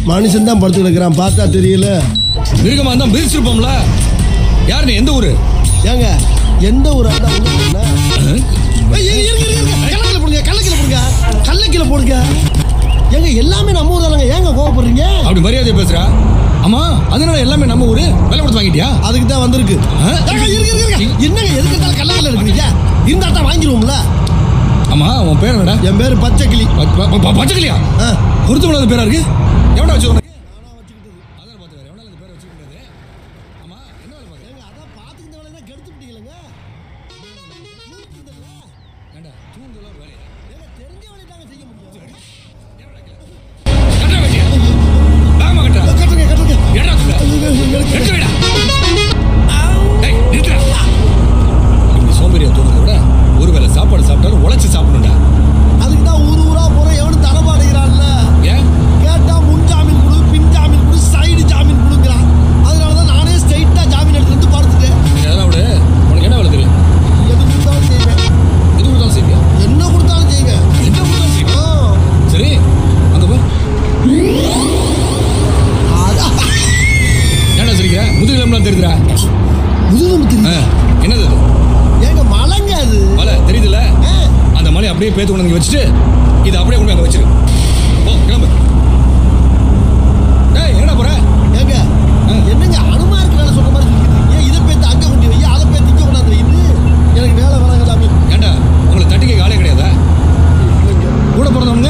மனுஷன் தான் படுத்து கிடக்குறான் பார்த்தா தெரியல மிருகமா இருந்தா மிதிச்சிருப்போம்ல யார் நீ எந்த ஊரு ஏங்க எந்த ஒரு ஆட்டா கள்ளக்கில போடுங்க கள்ளக்கில போடுங்க கள்ளக்கில போடுங்க ஏங்க எல்லாமே நம்ம ஊர் தானங்க ஏங்க கோவப்படுறீங்க அப்படி மரியாதை பேசுறா ஆமா அதனால எல்லாமே நம்ம ஊரு விலை கொடுத்து வாங்கிட்டியா அதுக்கு தான் வந்திருக்கு ஆ? ஏங்க, இருங்க, இருங்க, இருங்க. என்னங்க எதுக்கு கள்ளக்கில இருக்கிறீங்க இருந்தா தான் வாங்கிடுவோம்ல ஆமா உன் பேர் என்னடா என் பேரு பச்சை கிளி ப- ப- ப- பச்சைக்கிளியா ஆ. பொருத்தமில்லாத பேரா இருக்கு எவனா வச்சு உனக்கு அதான் பார்த்து வேற எவனால இந்த பேரை வச்சுக்க முடியாது ஆமா என்ன வேலை பார்க்குற ஏங்க, அதான் பாத்துக்கிட்ட வேலைன்னா கெடுத்து விட்டீங்களேங்க. ஏண்டா தூங்குதெல்லாம் ஒரு வேலையா ஏங்க, தெரிஞ்ச வேலையை தாங்க செய்ய முடியும். கட்டுற வேண்டியா வேகமா கட்டுறா கட்டுங்க, கட்டுங்க. ஏடா சொல்ற எங்களுக்கு- எடுத்து வைடா டேய் நிறுத்துடா இப்படி சோம்பேறியா தூங்குறத விட ஒருவேளை சாப்பாடு சாப்பிட்டாலும் உழைச்சு சாப்பிடணும்டா அதுக்கு தான் ஊர் ஊரா போறோம் எவனும் தரமாட்டேங்கிறான்ல ஏன் கேட்டா முன் ஜாமீன் கொடு பின் ஜாமீன் கொடு சைடு ஜாமீன் கொடுங்கிறான் அதனால தான் நானே ஸ்ட்ரைட்டா ஜாமீன் எடுத்து வந்து படுத்துட்டேன் அதெல்லாம் விட உனக்கு என்ன வேலை தெரியும் எது கொடுத்தாலும் செய்வேன் எது கொடுத்தாலும் செய்வியா என்ன கொடுத்தாலும் செய்வேன் என்ன கொடுத்தாலும் செய்வியா ஆ. சரி அங்க போ அதான். ஏன்டா சிரிக்கிற முதுகிலம்லாம் தெரியுதுடா முதுகுலம் தெரியுது. ஆ, என்னது அது ஏங்க மலைங்க அது மலை தெரியுதுல்ல ஆ. அந்த மலையை அப்படியே பேத்து கொண்டு வந்து வச்சுட்டு இதை அப்படியே கொண்டு போய் அங்க வச்சிரு போ கிளம்பு டேய் எங்கடா போற ஏங்க ஆ. என்னங்க அனுமாருக்கு வேலை சொல்ற மாதிரி சொல்லிட்டு இருக்கீங்க இதை பேத்து அங்க கொண்டு வை அதை பேத்து இங்க கொண்டாந்து வைன்னு எனக்கு வேலை வேணாங்க சாமி ஏன்டா உங்களை தட்டிக்க ஆளே கிடையாதா கூட பிறந்தவனுங்க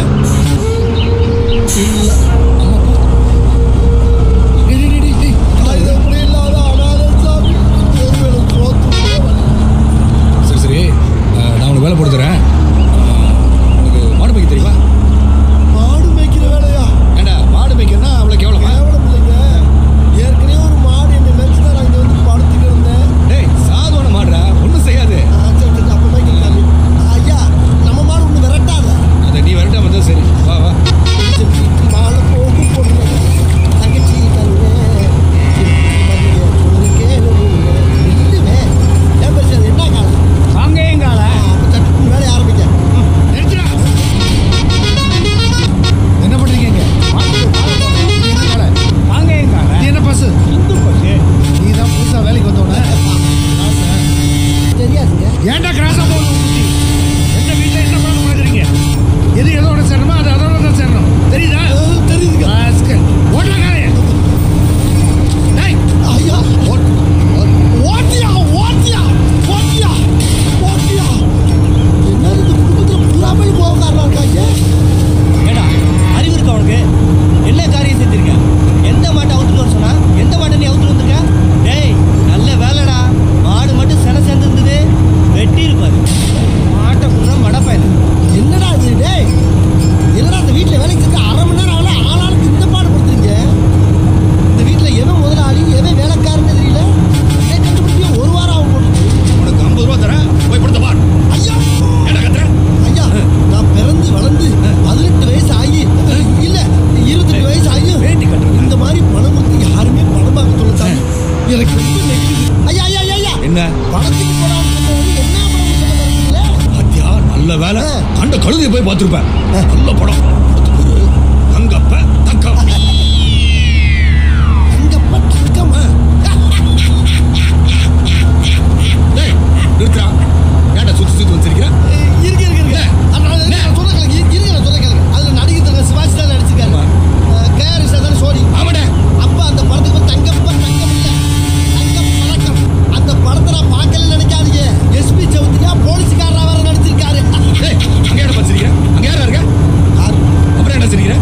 இல்ல ஆமா போ. டேய், டேய், டேய், டேய். அது எப்படி இல்லாத அனாதை சாமி ஒரு வேளை சோத்து கூட வரல. சரி சரி அஹ், நான் உனக்கு வேலை போட்டு தரேன் அஹ், உனக்கு மாடு மேய்க்க தெரியுமா மாடு மேய்க்கிற வேலையா ஏன்டா மாடு மேய்க்கிறனா அவ்வளோ கேவலமா கேவலம் இல்லைங்க ஏற்கனவே ஒரு மாடு என்னை மேய்ச்சி தான் நான் இங்க வந்து படுத்துட்டு இருந்தேன் டேய் சாதுவான மாடுடா ஒன்றும் செய்யாது ஆ, சரி, சரி, அப்ப மேய்க்கிறேன் சாமி. ஐயா நம்ம மாடு ஒண்ணு விரட்டாத அதை நீ வரட்டாம இருந்தா சரி வா வா சரி, மாலை போகு பொண்ணு தங்கச்சி தருவே இல்லவே ஏன் பெருசு அது என்ன காலம் வாங்கேங்கால அப்ப சட்டு வேலையை ஆரம்பிக்க நிறுத்துடா என்ன பண்றீங்க இங்க? வாங்கேங்கால இது என்ன பஸ் இந்து பஸ் நீ தான் புதுசா வேலைக்கு வந்தவன தெரியாதுங்க ஏன்டா கிராஸா போகுது உன் புத்தி? எந்த வீட்டுல என்ன பண்ண மாட்டேறீங்க எது எதோட சேரணுமோ அது அதோட தான் சேரணும் தெரியுதா அஹ், தெரியுதுங்க ராஸ்கல். ஓட்டுடா காலைய. டேய், ஐயா ஓட்- ஓட்- ஓட்டியா ஓட்டியா ஓட்டியா ஓட்டியா என்னது இந்த குடும்பத்துல புறாமல் போகாரா இருக்காங்க ஏடா அறிவு இருக்கா உனக்கு என்ன காரியம் செஞ்சிருக்க எந்த மாட்டை அவுத்துட்டு வர சொன்னா எந்த மாட்டை நீ அவுத்துட்டு வந்திருக்க டேய் நல்ல வேலைடா மாடு மட்டும் சென சேர்ந்து இருந்தது வெட்டி இருப்பாரு மாட்டை ஃபுல்லாக மடப்பாயிரு என்னடா இது டேய் என்னடா இந்த வீட்ல வேலைக்கு செஞ்சு அரை மணி நேரம் ஆகல ஆளாளுக்கு இந்த பாடு படுத்துறீங்க இந்த வீட்ல எவன் முதலாளி எவன் வேலைக்காரன்னு தெரியல ஏன் கண்டுபிடிக்க ஒரு வாரம் ஆகும் போட்டுருக்கு உனக்கு ஐம்பது ரூபா தரேன் போய் படுத்த பார் ஐயா என்ன கத்துற ஐயா நான் பிறந்து வளர்ந்து பதினெட்டு வயசு ஆகி இல்ல இருபத்தெட்டு வயசு ஆகி வேட்டி கட்டுறது இந்த மாதிரி பணம் கொடுத்து யாருமே பணம் பார்க்க சொல்ல சாமி எனக்கு ரொம்ப நெகிழுது ஐயா ஐயா ஐயா ஐயா என்ன பணத்துக்கு போறான்னு சொன்னவரு என்ன பணம் கொடுக்க மாட்டேங்கிறீங்களே பாத்தியா நல்ல வேலை ஆ. கண்ட கழுதையை போய் பார்த்துருப்பேன் நல்ல படம் படத்து பேரு தங்கப்ப தக்கம் அங்க பட்டிருக்கமா டேய் நிறுத்துறா ஏன்டா சுத்தி சுத்தி வச்சிருக்கிற இருக்கு இருக்கு இருக்கு அதனால நான் சொல்ல கேளுங்க இருக்கு நான் சொல்ல கேளுங்க அதுல நடிகர் சிவாஜி தான் நடிச்சிருக்காரு ஆமா. கேஆர் சார் சோடி ஆமாடா அப்ப அந்த படத்துக்கு பேர் தங்கப்ப தங்கம் இல்ல தங்கம் பழக்கம் அந்த படத்தை நான் பார்க்கல நினைக்காதீங்க எஸ்பி சௌத்ரியா போலீஸ்காரரா வேற நடிச்சிருக்காரு டேய் அங்க யாரை வச்சிருக்கிற அங்க யாரா இருக்க யார்? அப்புறம் என்ன சிரிக்கிற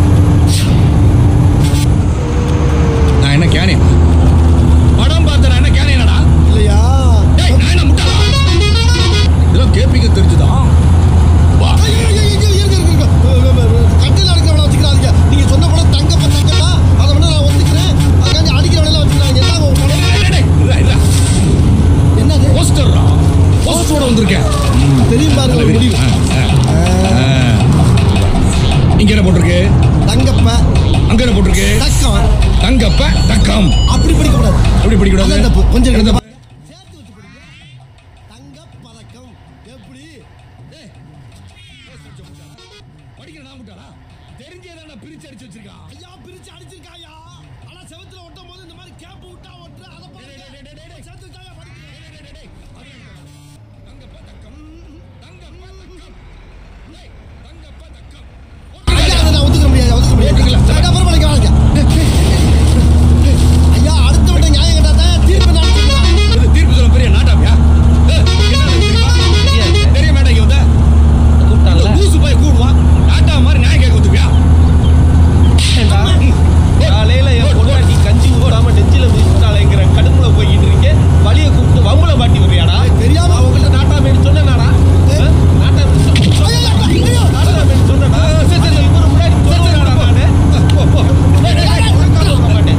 நான் என்ன கேனியன் படம் பார்த்த நான் என்ன கேனியனடா இல்லையா டேய் நான் என்ன முட்டாளா இதெல்லாம் கேப்பீங்க தெரிஞ்சுதான் வா ஐயோ, ஐயோ, ஐயோ, இருங்க, இருங்க, இருங்க. கட்டில அடிக்கிறவள வச்சுக்கிறாதீங்க நீங்க சொன்ன படம் தங்கப்ப தங்கம் தான் அதை வேணா நான் ஒத்துக்கிறேன் அதுக்காண்டி அடிக்கிறவள வச்சுக்கிறாங்க என்ன உங்க படம்? டேய், டேய், டேய், இல்ல, இல்ல. என்னது போஸ்டர்ரா போஸ்டரோட வந்திருக்கேன் தெரியும் பாருங்க ஒரு முடிவு ஆ, ஆ. இங்க என்ன போட்டிருக்கு தங்கப்ப அங்க என்ன போட்டிருக்கு தக்கம் தங்கப்ப தக்கம் அப்படி படிக்க கூடாது எப்படி படிக்கூடாது அதான் தப்பு. கொஞ்சம் என்ன எழுத தப்பு? சேர்த்து வச்சு படிங்க தங்கப் பதக்கம் எப்படி படிக்கிற நான் முட்டாளா தெரிஞ்சதான பிரிச்சு அடிச்சு வச்சிருக்கான் ஐயா பிரிச்சு அடிச்சிருக்காயா ஆனா செவத்துல ஒட்டும் போது இந்த மாதிரி கேப் விட்டா ஒட்டுற அதை டேய், டேய், டேய், டேய், டேய். சேர்த்து வச்சாயா படிக்கிறேன் தங்கப்ப தக்கம் தங்கப்ப தக்கம் டேய், தங்கப்ப தக்கம் ஐயா அதை நான் ஒத்துக்க முடியாது ஒத்துக்க முடியாது சரி, அப்புறம் பழைக்க வாங்க ஐயா அடுத்த விட்ட நியாயம் கேட்டா தான் தீர்ப்பு நடத்துக்கலாம் இது தீர்ப்பு சொல்ல பெரிய நாட்டாமியா ஏய், என்ன தெரியுமா தெரிய மாட்டேங்க இங்க வந்த கூப்பிட்டாங்கல்ல ஊசு போய் கூடுவான் நாட்டா மாதிரி நியாயம் கேட்க ஒத்துப்பியா காலையில என் பொண்டாட்டி கஞ்சி ஊறாம நெஞ்சில மிதிச்சுட்டாளேங்கிற கடுப்புல போய்கிட்டு இருக்கேன் வழிய கூப்பிட்டு வம்புல மாட்டி வர்றியாடா தெரியாம நான் உங்கள்ட்ட நாட்டா மேடி சொன்னேனாடா ஆ? நாட்டா மேடி சொன்ன- ஐயா, ஐயா, ஐயா. நாட்டா மேடி சொன்னேனா? சரி, சரி, இவரு முன்னாடி சொல்லுவேனாடா நானு? போ, போ. டேய், டேய், டேய், உனக்காக சொல்ல மாட்டேன்.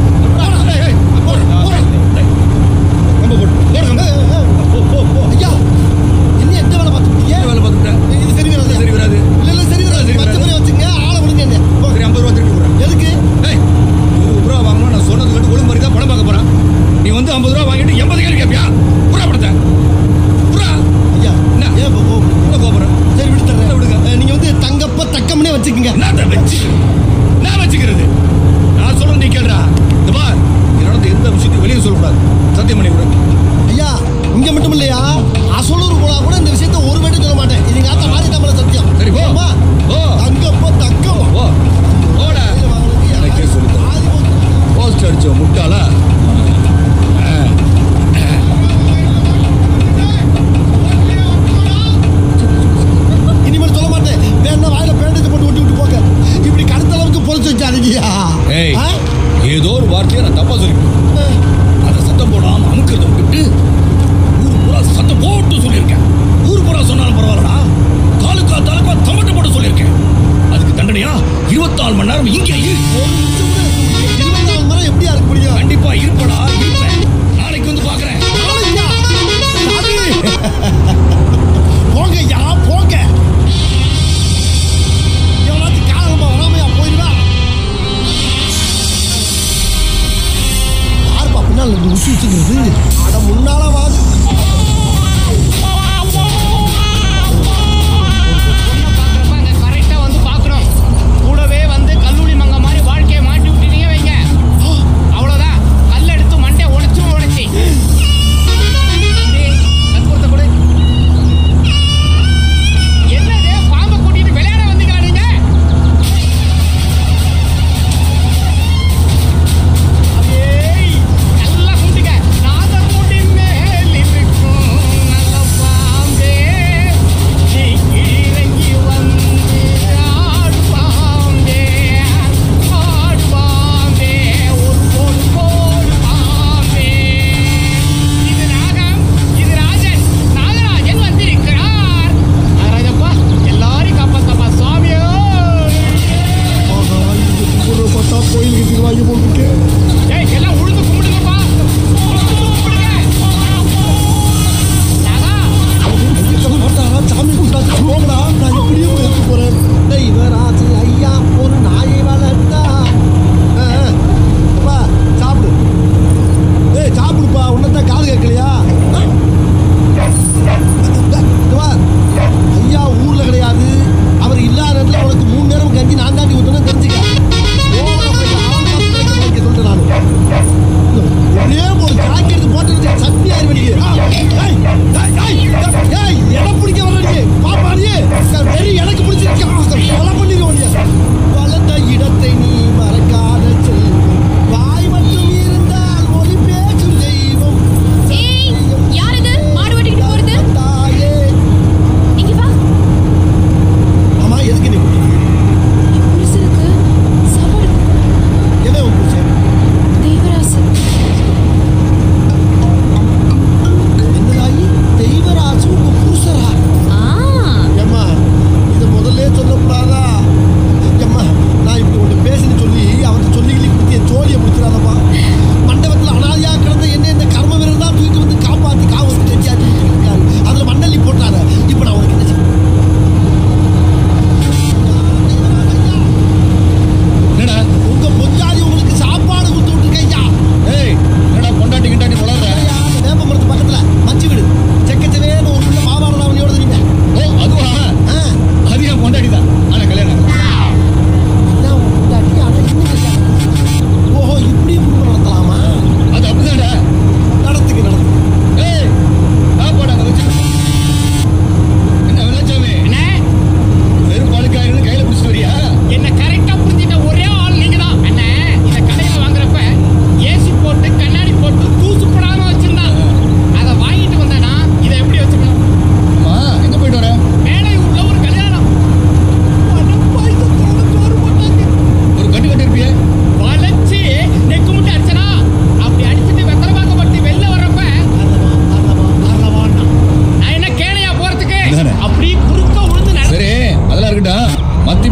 கம்ப போட்டு போடு கம்ப போ, போ, போ. ஐயா இன்னும் எந்த வேலை பார்த்துட்டீங்க வேலை பார்த்துட்டேன் இது சரி வராது சரி வராது இல்ல இல்ல சரி வராது சரி பத்து வராது. மணி வச்சுங்க ஆளை விடுங்க என்ன போ. சரி ஐம்பது ரூபா திருப்பி கொடுறேன் எதுக்கு ஏய் இருபது ரூபா வாங்கணும் நான் சொன்னது கேட்டு ஒழுங்கு மாதிரி தான் படம் பார்க்க போறான் நீ வந்து ஐம்பது ரூபா வாங்கிட்டு எண்பது கேள்வி கேட்பியா புறா படத்தை புறா ஐயா என்ன? ஏன் இப்போ போ உள்ள போறேன் சரி விட்டு தர்றேன் இல்ல, விடுங்க. அஹ், நீங்க வந்து தங்கப்ப தக்கம்னே வச்சுக்கோங்க என்னத்த வச்சு நான் வச்சுக்கிறது நான் சொல்றது நீ கேளுடா இந்த பார் என்னோட எந்த விஷயத்தையும் வெளியே சொல்லக்கூடாது சத்தியம் பண்ணி கொடு ஐயா இங்க மட்டும் இல்லையா அசலூர் போனா கூட இந்த விஷயத்த ஒரு வாட்டி சொல்ல மாட்டேன் இது எங்க ஆத்தா மாதிரி தமிழ சத்தியம் சரி, போ. அம்மா, போ. தங்கப்ப தக்கம் ஓ ஓட கையில வாங்குனதுக்கு எனக்கே யாராவது சொல்லித் தரேன். பாதி போட்டு- போஸ்ட் அடிச்ச முட்டாளா இனிமேல் சொல்ல மாட்டேன் வேணா வாயில பேண்டேஜ் போட்டு ஒட்டி விட்டு போங்க இப்படி கடுத்த அளவுக்கு பொழைச்சு வச்சாருங்கய்யா ஏய் ஆ? ஏதோ ஒரு வார்த்தையை நான் தப்பா சொல்லிட்டேன் அதை சத்தம் போடாம அமுக்கிறத விட்டு ஊர் பூரா சத்தம் போட்டு சொல்லியிருக்கேன் ஊர் பூரா சொன்னாலும் பரவாயில்லடா தாலுக்கா தாலுக்கா தம்பட்ட போட்டு சொல்லியிருக்கேன் அதுக்கு தண்டனையா இருபத்தாலு மணி நேரம் இங்கே இரு ஒரு நிமிஷம் கூட இருக்க முடியாது. இருபத்தி நாலு மணி நேரம் எப்படியா இருக்க முடியும் கண்டிப்பா இருப்படா இருப்பேன் நாளைக்கு வந்து பாக்குறேன் நாளைக்கா? சாமி! போங்க ஐயா போங்க எவ்வளவு காலமா வராமையா போயிடுவா யாருப்பா பின்னால் இருந்து உச்சி வச்சுக்கிறது அட முன்னால வாது பொண்ணை பார்க்குறப்ப அங்கே கரெக்டாக வந்து பார்க்கணும் கூடவே வந்து கல்லூரி மங்க மாதிரி வாழ்க்கையை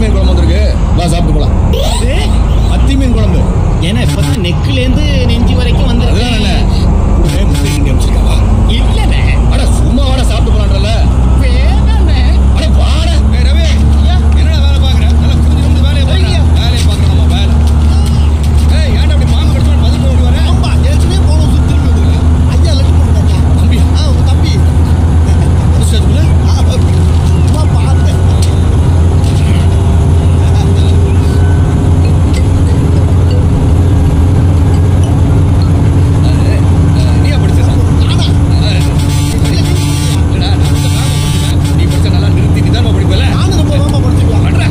மீன் குழம்பு வந்திருக்கு வா சாப்பிட்டு போலாம் மத்தி மீன் குழம்பு ஏன்னா இப்பதான் நெக்லேருந்து நெஞ்சு வரைக்கும் அதெல்லாம் இல்ல வந்துருக்கு கூடவே முட்டை கிண்டி அமைச்சிருக்கா வா இல்லண்ணே அட சும்மா வாடா சாப்பிட்டு போலான்றல வேணாண்ணே அட வாடா ஏய் ரவி என்னடா வேலை பாக்குற நல்லா குனிஞ்சு நிமிந்து வேலையை பாக்குற வேலையை பாக்குற நம்ம வேலை ஏய் ஏன்டா அப்படி மாங்கு கடிச்சு பதில் ஓடி வர ஆமா ஏற்கனவே போன வருஷம் திரும்பி வந்துருக்கேன் ஐயா லெட்டு போட்டுருக்காங்க தம்பியா ஆ உங்க தம்பி முடிச்சதுக்குள்ள ஆ, சும்மா பார்த்தேன் நீயா படிச்ச ஆனா இல்லடா நான் இந்த வேலை படிச்சேன் நீ படிச்ச நல்லா நிறுத்தி நிதானமா படிப்பல நானும் ரொம்ப வேகமா படிச்சுக்கலாம் பண்ற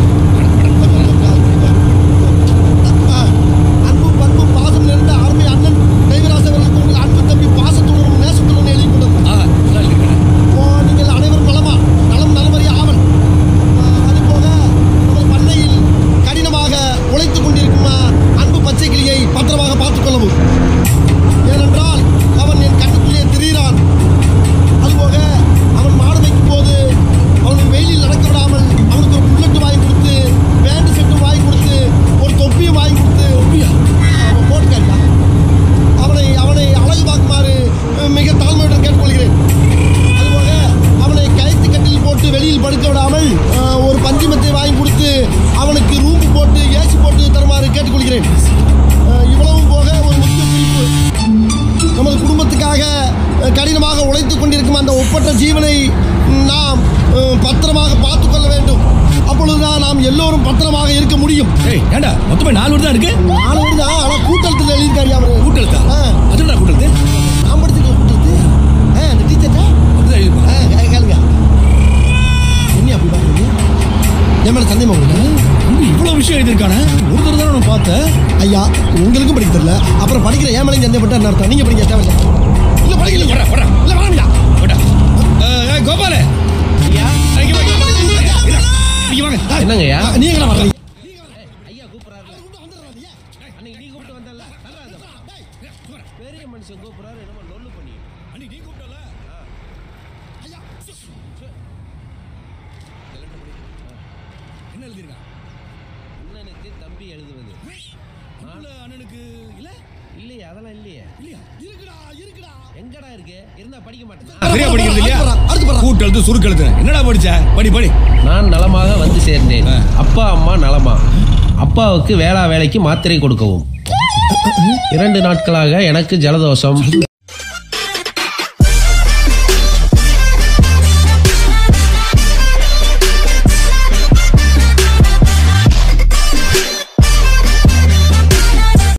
அன்பு பண்பு பாசம் நிறைந்த அருமை அண்ணன் தெய்வராச அவர்களுக்கு உங்கள் அன்பு தம்பி பாசத்துடன் நேசத்துடன் எழுதி கொண்டது ஆ நல்லா இருக்கேன் ஓ, நீங்கள் அனைவரும் நலமா நலம் நலமறிய ஆவல் ஆ, அதுபோக நமது பண்ணையில் கடினமாக உழைத்துக் கொண்டிருக்கும் ஆ, அன்பு பச்சை கிளியை பத்திரமாக பார்த்துக் கொள்ளவும் ஏனென்றால் அவன் என் கண்ணுக்குள்ளே திரிகிறான் அதுபோக அவன் மாடு வைக்கும் போது அவனுக்கு வெயிலில் நடக்க விடாமல் அவனுக்கு ஒரு புல்லட்டு வாங்கி கொடுத்து பேண்ட் செட்டு வாங்கி கொடுத்து ஒரு தொப்பியும் வாங்கி கொடுத்து அவன் போட்டுக்காரியா அவனை அவனை அழகு பார்க்குமாறு அஹ், மிக தாழ்மையுடன் கேட்டுக்கொள்கிறேன் அதுபோக அவனை கயிற்று கட்டில் போட்டு வெளியில் படுக்க விடாமல் அஹ், ஒரு பஞ்சுமத்தை வாங்கி கொடுத்து அவனுக்கு ரூம் போட்டு ஏசி போட்டு தருமாறு கேட்டுக்கொள்கிறேன் அஹ், இவ்வளவும் போக ஒரு முக்கிய குறிப்பு நமது குடும்பத்துக்காக அஹ், கடினமாக உழைத்துக் கொண்டிருக்கும் அந்த ஒப்பற்ற ஜீவனை நாம் அஹ், பத்திரமாக பார்த்துக் கொள்ள வேண்டும் அப்பொழுதுதான் நாம் எல்லோரும் பத்திரமாக இருக்க முடியும் ஏய் ஏன்டா மொத்தமே நாலு வருடம் இருக்கு நாலு பேர் தான் ஆனால் கூட்டத்தில் எழுதியிருக்காரு அவரு கூட்டெழுத்தா ஆ. அதுடா கூட்டெழுத்து நான் படிச்சுக்கல கூட்டத்து ஆ அந்த டீச்சர்ட்ட அதுதான் எழுதிருப்பா ஆ கே- கேளுங்க என்ன அப்படி பாக்குறீங்க என் மேல சந்தேகமா உங்களுக்கு தம்பி இவ்வளவு விஷயம் எழுதியிருக்கானே ஒரு தடவை தான் நான் பார்த்தேன் ஐயா உங்களுக்கும் படிக்க தெரியல அப்புறம் படிக்கிற ஏன் மேலே சந்தேகப்பட்டா என்ன அர்த்தம் நீங்க படிக்க தேவையில்லை இல்ல படிக்கல போடா போடா இல்ல வேணாம்யா போடா ஏய் கோபால ஐயா இங்க வாங்க இங்க வாங்க என்னங்கய்யா ஆ, நீங்க என்ன பண்றீங்க ஐயா கூப்பிடுறாரு அன்னைக்கு நீ கூப்பிட்டு வந்தல பெரிய மனுஷன் கூப்பிடுறாரு என்னமோ லொல்லு பண்ணி அன்னைக்கு நீ கூப்பிட்டல என்ன எழுதிருக்கான் அண்ணனுக்கு தம்பி எழுதுவது அண்ணல அண்ணனுக்கு இல்ல இல்லையே அதெல்லாம் இல்லையே இல்லையா இருக்குடா இருக்குடா எங்கடா இருக்கு இருந்தா படிக்க மாட்டேன் சரியா படிக்கிறது இல்லையா அடுத்து பண்றா, அடுத்து பண்றா. கூட்டெழுத்து சுருக்கெழுத்து என்னடா படிச்ச படி படி நான் நலமாக வந்து சேர்ந்தேன் ஆ. அப்பா அம்மா நலமா அப்பாவுக்கு வேளா வேலைக்கு மாத்திரை கொடுக்கவும் இரண்டு நாட்களாக எனக்கு ஜலதோஷம்